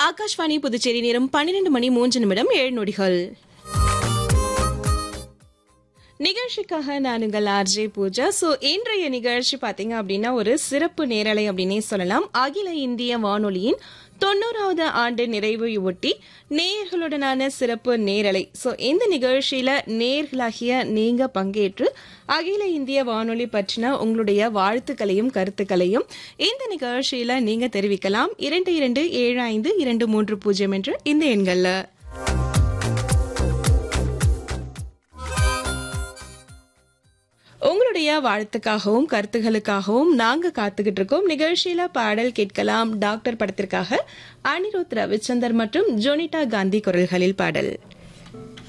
ஆகாஷ்வாணி புதுச்சேரி நேரம் பன்னிரண்டு மணி மூன்று நிமிடம் ஏழு நொடிகள் நிகழ்ச்சிக்காக நான் உங்கள் ஆர்ஜே பூஜா ஸோ இன்றைய நிகழ்ச்சி பார்த்தீங்க அப்படின்னா ஒரு சிறப்பு நேரலை அப்படின்னே சொல்லலாம் அகில இந்திய வானொலியின் தொண்ணூறாவது ஆண்டு நிறைவை ஒட்டி நேயர்களுடனான சிறப்பு நேரலை ஸோ இந்த நிகழ்ச்சியில நேர்களாகிய நீங்க பங்கேற்று அகில இந்திய வானொலி பற்றின உங்களுடைய வாழ்த்துக்களையும் கருத்துக்களையும் இந்த நிகழ்ச்சியில நீங்க தெரிவிக்கலாம் இரண்டு இரண்டு ஏழு ஐந்து இரண்டு மூன்று பூஜ்ஜியம் என்ற இந்த எண்கள்ல உங்களுடைய வாழ்த்துக்காகவும் கருத்துகளுக்காகவும் நாங்க காத்துக்கிட்டு இருக்கோம் நிகழ்ச்சியில பாடல் கேட்கலாம் டாக்டர் படத்திற்காக அனிருத் ரவிச்சந்தர் மற்றும் ஜோனிட்டா காந்தி குரல்களில் பாடல்